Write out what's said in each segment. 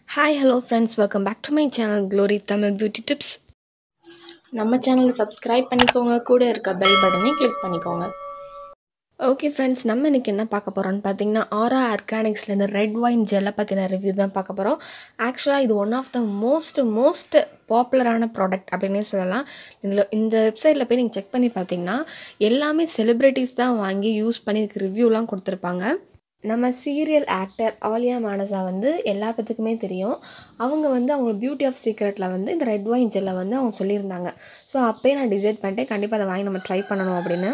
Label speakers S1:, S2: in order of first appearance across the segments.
S1: hi hello friends welcome back to my channel glory Tamil beauty tips
S2: நம்ம சேனலை subscribe பண்ணிக்கோங்க கூட இருக்க பெல் பட்டனை கிளிக் பண்ணிக்கோங்க
S1: ஓகே ஃப்ரெண்ட்ஸ் நம்ம இன்றைக்கி என்ன பார்க்க போகிறோம்னு பார்த்தீங்கன்னா ஆரா ஆர்கானிக்ஸ்லேருந்து ரெட் ஒயின் ஜெல்லை பற்றின ரிவ்யூ தான் பார்க்க போகிறோம் ஆக்சுவலாக இது one of the most most பாப்புலரான ப்ராடக்ட் அப்படின்னே சொல்லலாம் இதில் இந்த வெப்சைட்டில் போய் நீங்கள் செக் பண்ணி பார்த்தீங்கன்னா எல்லாமே செலிப்ரிட்டிஸ் தான் வாங்கி யூஸ் பண்ணி இதுக்கு ரிவ்யூலாம் கொடுத்துருப்பாங்க நம்ம சீரியல் ஆக்டர் ஆலியா மானசா வந்து எல்லா பேத்துக்குமே தெரியும் அவங்க வந்து அவங்க பியூட்டி ஆஃப் சீக்ரெட்டில் வந்து இந்த ரெட் ஒயின் ஜெல்லை வந்து அவங்க சொல்லியிருந்தாங்க ஸோ அப்போயே நான் டிசைட் பண்ணிட்டேன் கண்டிப்பாக அதை வாங்கி நம்ம ட்ரை பண்ணணும் அப்படின்னு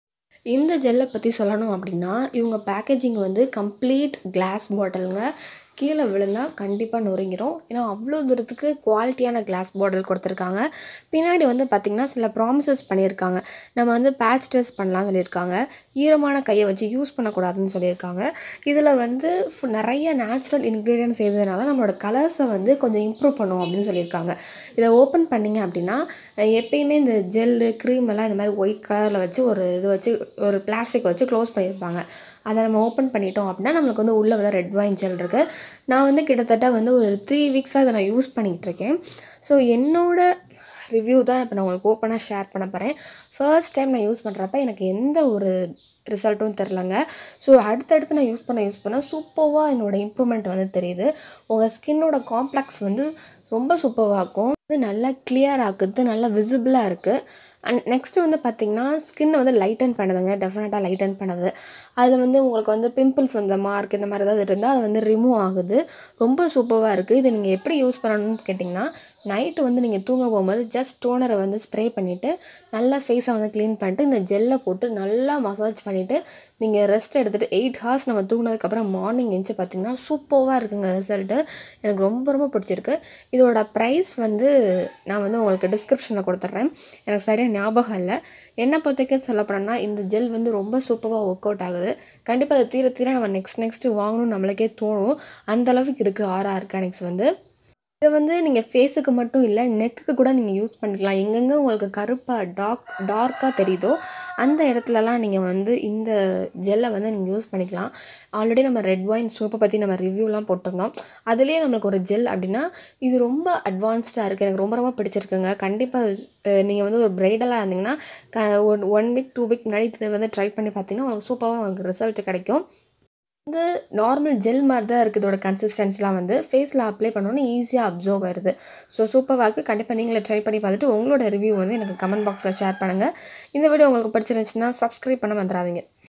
S1: இந்த ஜெல்லை பற்றி சொல்லணும் அப்படின்னா இவங்க பேக்கேஜிங் வந்து கம்ப்ளீட் கிளாஸ் பாட்டிலுங்க கீழே விழுந்தால் கண்டிப்பாக நொறுங்கிரும் ஏன்னா அவ்வளோ தூரத்துக்கு குவாலிட்டியான கிளாஸ் பாட்டில் கொடுத்துருக்காங்க பின்னாடி வந்து பார்த்திங்கன்னா சில ப்ராமிசஸ் பண்ணியிருக்காங்க நம்ம வந்து பேட்ச் டெஸ்ட் பண்ணலாம்னு சொல்லியிருக்காங்க ஈரமான கையை வச்சு யூஸ் பண்ணக்கூடாதுன்னு சொல்லியிருக்காங்க இதில் வந்து ஃபு- நிறைய நேச்சுரல் இன்க்ரீடியன்ஸ் செய்ததுனால நம்மளோட கலர்ஸை வந்து கொஞ்சம் இம்ப்ரூவ் பண்ணும் அப்படின்னு சொல்லியிருக்காங்க இதை ஓப்பன் பண்ணிங்க அப்படின்னா அஹ் எப்பயுமே இந்த ஜெல்லு க்ரீம் எல்லாம் இந்த மாதிரி ஒயிட் கலரில் வச்சு ஒரு இது வச்சு ஒரு பிளாஸ்டிக் வச்சு க்ளோஸ் பண்ணியிருப்பாங்க அதை நம்ம ஓப்பன் பண்ணிட்டோம் அப்படின்னா நம்மளுக்கு வந்து உள்ளே வந்து ரெட் வைன் ஜெல் இருக்குது நான் வந்து கிட்டத்தட்ட வந்து ஒரு த்ரீ வீக்ஸாக இதை நான் யூஸ் பண்ணிகிட்டு இருக்கேன் ஸோ என்னோட ரிவ்யூ தான் இப்போ நான் உங்களுக்கு ஓப்பனாக ஷேர் பண்ண போகிறேன் ஃபர்ஸ்ட் டைம் நான் யூஸ் பண்ணுறப்ப எனக்கு எந்த ஒரு ரிசல்ட்டும் தெரிலங்க ஸோ அடுத்தடுத்து நான் யூஸ் பண்ண யூஸ் பண்ண சூப்பராக என்னோடய இம்ப்ரூவ்மெண்ட் வந்து தெரியுது உங்கள் ஸ்கின்னோட காம்ப்ளெக்ஸ் வந்து ரொம்ப சூப்பராக இருக்கும் இது நல்லா கிளியர் ஆக்குது நல்லா விசிபிளாக இருக்குது அண்ட் நெக்ஸ்ட்டு வந்து பார்த்திங்கன்னா ஸ்கின்னை வந்து லைட்டன் பண்ணுதுங்க டெஃபினட்டாக லைட்டன் பண்ணுது அது வந்து உங்களுக்கு வந்து பிம்பிள்ஸ் வந்த மார்க் இந்த மாதிரி ஏதாவது இருந்தால் அது வந்து ரிமூவ் ஆகுது ரொம்ப சூப்பராக இருக்குது இதை நீங்கள் எப்படி யூஸ் பண்ணணும்னு கேட்டிங்கன்னா நைட்டு வந்து நீங்கள் தூங்க போகும்போது ஜஸ்ட் டோனரை வந்து ஸ்ப்ரே பண்ணிவிட்டு நல்லா ஃபேஸை வந்து க்ளீன் பண்ணிட்டு இந்த ஜெல்லை போட்டு நல்லா மசாஜ் பண்ணிவிட்டு நீங்கள் ரெஸ்ட் எடுத்துகிட்டு எயிட் ஹவர்ஸ் நம்ம தூங்கினதுக்கப்புறம் மார்னிங் எழுந்து பார்த்தீங்கன்னா சூப்பராக இருக்குங்க ரிசல்ட்டு எனக்கு ரொம்ப ரொம்ப பிடிச்சிருக்கு இதோட ப்ரைஸ் வந்து நான் வந்து உங்களுக்கு டிஸ்கிரிப்ஷனில் கொடுத்துட்றேன் எனக்கு சரியாக ஞாபகம் இல்லை என்னை பொறுத்தவரைக்கும் சொல்ல போனோம்னா இந்த ஜெல் வந்து ரொம்ப சூப்பராக ஒர்க் அவுட் ஆகுது கண்டிப்பாக அது தீர தீர நம்ம நெக்ஸ்ட் நெக்ஸ்ட்டு வாங்கணும்னு நம்மளுக்கே தோணும் அந்த அளவுக்கு இருக்குது ஆரா ஆர்கானிக்ஸ் வந்து இதை வந்து நீங்கள் ஃபேஸுக்கு மட்டும் இல்லை நெக்குக்கு கூட நீங்கள் யூஸ் பண்ணிக்கலாம் எங்கெங்கே உங்களுக்கு கருப்பாக டார்க் டார்க்காக தெரியுதோ அந்த இடத்துலலாம் நீங்கள் வந்து இந்த ஜெல்லை வந்து நீங்கள் யூஸ் பண்ணிக்கலாம் ஆல்ரெடி நம்ம ரெட் ஒயின் சோப்பை பற்றி நம்ம ரிவ்யூலாம் போட்டிருந்தோம் அதுலேயே நம்மளுக்கு ஒரு ஜெல் அப்படின்னா இது ரொம்ப அட்வான்ஸ்டாக இருக்குது எனக்கு ரொம்ப ரொம்ப பிடிச்சிருக்குங்க கண்டிப்பாக நீங்கள் வந்து ஒரு பிரைடலாக இருந்தீங்கன்னா க one one week two week முன்னாடி இதை வந்து ட்ரை பண்ணி பார்த்தீங்கன்னா உங்களுக்கு சூப்பராக உங்களுக்கு ரிசல்ட் கிடைக்கும் வந்து நார்மல் ஜெல் மாதிரி தான் இருக்குது இதோட கன்சிஸ்டன்ஸ்லாம் வந்து ஃபேஸில் அப்ளை பண்ணோன்னே ஈஸியாக அப்சர்வ் வருது ஸோ சூப்பராக இருக்குது கண்டிப்பாக நீங்களே ட்ரை பண்ணி பார்த்துட்டு உங்களோட ரிவ்யூ வந்து எனக்கு கமெண்ட் பாக்ஸில் ஷேர் பண்ணுங்கள் இந்த வீடியோ உங்களுக்கு பிடிச்சிருந்துச்சுன்னா சப்ஸ்கிரைப் பண்ண வந்துடாதீங்க